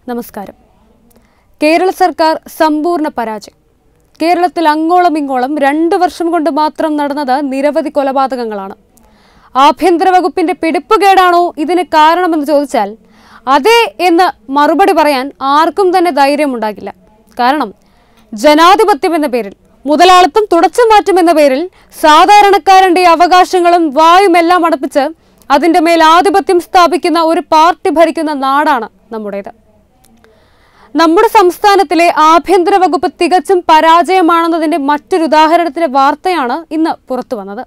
നമസ്കാരം കേരള സർക്കാർ സമ്പൂർണ്ണ പരാജയം കേരളത്തിൽ അങ്ങോളം ഇങ്ങോളം രണ്ടു വർഷം കൊണ്ട് മാത്രം നടന്നത് നിരവധി കൊലപാതകങ്ങളാണ് ആഭ്യന്തര വകുപ്പിന്റെ പിടിപ്പുകേടാണോ ഇതിന് കാരണമെന്ന് ചോദിച്ചാൽ അതെ എന്ന് മറുപടി പറയാൻ ആർക്കും തന്നെ ധൈര്യമുണ്ടാകില്ല കാരണം ജനാധിപത്യം എന്ന പേരിൽ മുതലാളിത്തം തുടച്ചു മാറ്റും എന്ന പേരിൽ സാധാരണക്കാരന്റെ അവകാശങ്ങളും വായുമെല്ലാം അടപ്പിച്ച് അതിന്റെ മേൽ ആധിപത്യം സ്ഥാപിക്കുന്ന ഒരു പാർട്ടി ഭരിക്കുന്ന നാടാണ് നമ്മുടേത് നമ്മുടെ സംസ്ഥാനത്തിലെ ആഭ്യന്തര വകുപ്പ് തികച്ചും പരാജയമാണെന്നതിന്റെ മറ്റൊരു ഉദാഹരണത്തിന്റെ വാർത്തയാണ് ഇന്ന് പുറത്തു വന്നത്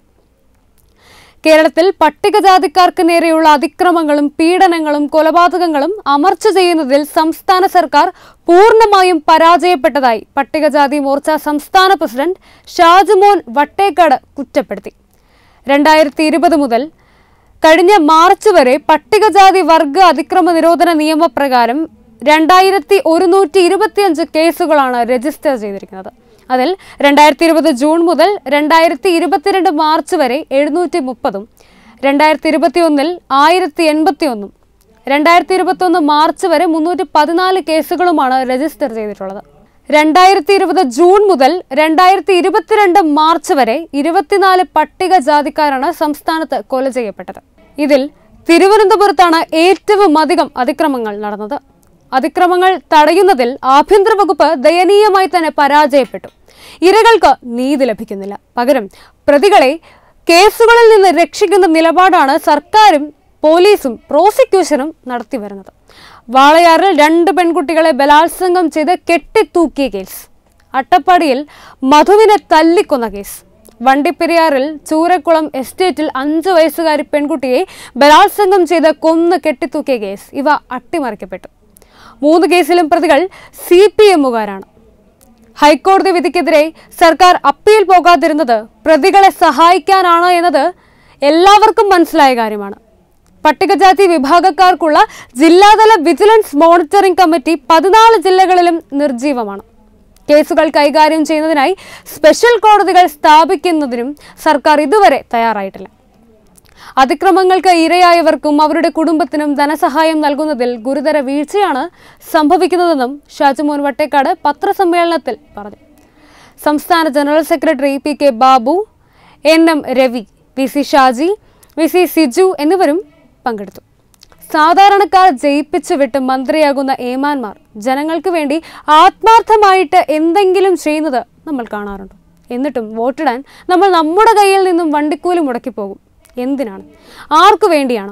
കേരളത്തിൽ പട്ടികജാതിക്കാർക്ക് നേരെയുള്ള അതിക്രമങ്ങളും പീഡനങ്ങളും കൊലപാതകങ്ങളും അമർച്ച ചെയ്യുന്നതിൽ സംസ്ഥാന സർക്കാർ പൂർണ്ണമായും പരാജയപ്പെട്ടതായി പട്ടികജാതി മോർച്ച സംസ്ഥാന പ്രസിഡന്റ് ഷാജുമോൻ വട്ടേക്കാട് കുറ്റപ്പെടുത്തി രണ്ടായിരത്തി ഇരുപത് മുതൽ കഴിഞ്ഞ മാർച്ച് വരെ പട്ടികജാതി വർഗ അതിക്രമ നിരോധന നിയമപ്രകാരം രണ്ടായിരത്തി ഒരുന്നൂറ്റി ഇരുപത്തിയഞ്ച് കേസുകളാണ് രജിസ്റ്റർ ചെയ്തിരിക്കുന്നത് അതിൽ രണ്ടായിരത്തി ഇരുപത് ജൂൺ മുതൽ രണ്ടായിരത്തി ഇരുപത്തിരണ്ട് മാർച്ച് വരെ എഴുന്നൂറ്റി മുപ്പതും രണ്ടായിരത്തി ഇരുപത്തി ഒന്നിൽ ആയിരത്തി എൺപത്തി ഒന്നും രണ്ടായിരത്തി ഇരുപത്തൊന്ന് മാർച്ച് വരെ മുന്നൂറ്റി പതിനാല് കേസുകളുമാണ് രജിസ്റ്റർ ചെയ്തിട്ടുള്ളത് രണ്ടായിരത്തി ഇരുപത് ജൂൺ മുതൽ രണ്ടായിരത്തി ഇരുപത്തിരണ്ട് മാർച്ച് വരെ ഇരുപത്തിനാല് പട്ടികജാതിക്കാരാണ് സംസ്ഥാനത്ത് കൊല ചെയ്യപ്പെട്ടത് ഇതിൽ തിരുവനന്തപുരത്താണ് ഏറ്റവും അധികം അതിക്രമങ്ങൾ നടന്നത് അതിക്രമങ്ങൾ തടയുന്നതിൽ ആഭ്യന്തര വകുപ്പ് ദയനീയമായി തന്നെ പരാജയപ്പെട്ടു ഇരകൾക്ക് നീതി ലഭിക്കുന്നില്ല പകരം പ്രതികളെ കേസുകളിൽ നിന്ന് രക്ഷിക്കുന്ന നിലപാടാണ് സർക്കാരും പോലീസും പ്രോസിക്യൂഷനും നടത്തി വരുന്നത് വാളയാറിൽ രണ്ട് പെൺകുട്ടികളെ ബലാത്സംഗം ചെയ്ത് കെട്ടിത്തൂക്കിയ കേസ് അട്ടപ്പാടിയിൽ മധുവിനെ തല്ലിക്കൊന്ന കേസ് വണ്ടിപ്പെരിയാറിൽ ചൂരക്കുളം എസ്റ്റേറ്റിൽ അഞ്ചു വയസ്സുകാരി പെൺകുട്ടിയെ ബലാത്സംഗം ചെയ്ത് കൊന്ന് കെട്ടിത്തൂക്കിയ കേസ് ഇവ അട്ടിമറിക്കപ്പെട്ടു മൂന്ന് കേസിലും പ്രതികൾ സി പി എമ്മുകാരാണ് ഹൈക്കോടതി വിധിക്കെതിരെ സർക്കാർ അപ്പീൽ പോകാതിരുന്നത് പ്രതികളെ സഹായിക്കാനാണ് എന്നത് എല്ലാവർക്കും മനസ്സിലായ കാര്യമാണ് പട്ടികജാതി വിഭാഗക്കാർക്കുള്ള ജില്ലാതല വിജിലൻസ് മോണിറ്ററിംഗ് കമ്മിറ്റി പതിനാല് ജില്ലകളിലും നിർജീവമാണ് കേസുകൾ കൈകാര്യം ചെയ്യുന്നതിനായി സ്പെഷ്യൽ കോടതികൾ സ്ഥാപിക്കുന്നതിനും സർക്കാർ ഇതുവരെ തയ്യാറായിട്ടില്ല അതിക്രമങ്ങൾക്ക് ഇരയായവർക്കും അവരുടെ കുടുംബത്തിനും ധനസഹായം നൽകുന്നതിൽ ഗുരുതര വീഴ്ചയാണ് സംഭവിക്കുന്നതെന്നും ഷാജുമോൻ വട്ടേക്കാട് പത്രസമ്മേളനത്തിൽ പറഞ്ഞു സംസ്ഥാന general secretary P K Babu N M Ravi V C Shaji V C Siju എന്നിവരും പങ്കെടുത്തു സാധാരണക്കാർ ജയിപ്പിച്ചു വിട്ട് മന്ത്രിയാകുന്ന ഏമാന്മാർ ജനങ്ങൾക്ക് വേണ്ടി ആത്മാർത്ഥമായിട്ട് എന്തെങ്കിലും ചെയ്യുന്നത് നമ്മൾ കാണാറുണ്ട് എന്നിട്ടും വോട്ടിടാൻ നമ്മൾ നമ്മുടെ കയ്യിൽ നിന്നും വണ്ടിക്കൂലി മുടക്കിപ്പോകും എന്തിനാണ് ആർക്കു വേണ്ടിയാണ്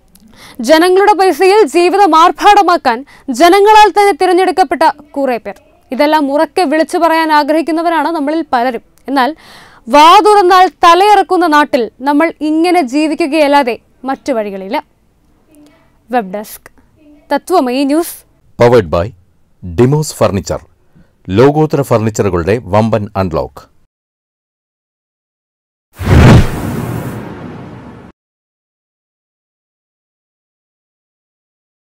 ജനങ്ങളുടെ പൈസയിൽ ജീവിതം ആർഭാടമാക്കാൻ ജനങ്ങളാൽ തന്നെ തിരഞ്ഞെടുക്കപ്പെട്ട കുറേ പേർ ഇതെല്ലാം ഉറക്കെ വിളിച്ചു പറയാൻ ആഗ്രഹിക്കുന്നവരാണ് നമ്മളിൽ പലരും എന്നാൽ വാ തുറന്നാൽ തലയിറക്കുന്ന നാട്ടിൽ നമ്മൾ ഇങ്ങനെ ജീവിക്കുകയല്ലാതെ മറ്റു വഴികളില്ല web desk Tatwamayi news powered by Demos furniture ലോകോത്തര ഫർണിച്ചറുകളുടെ വമ്പൻ അൺലോക്ക്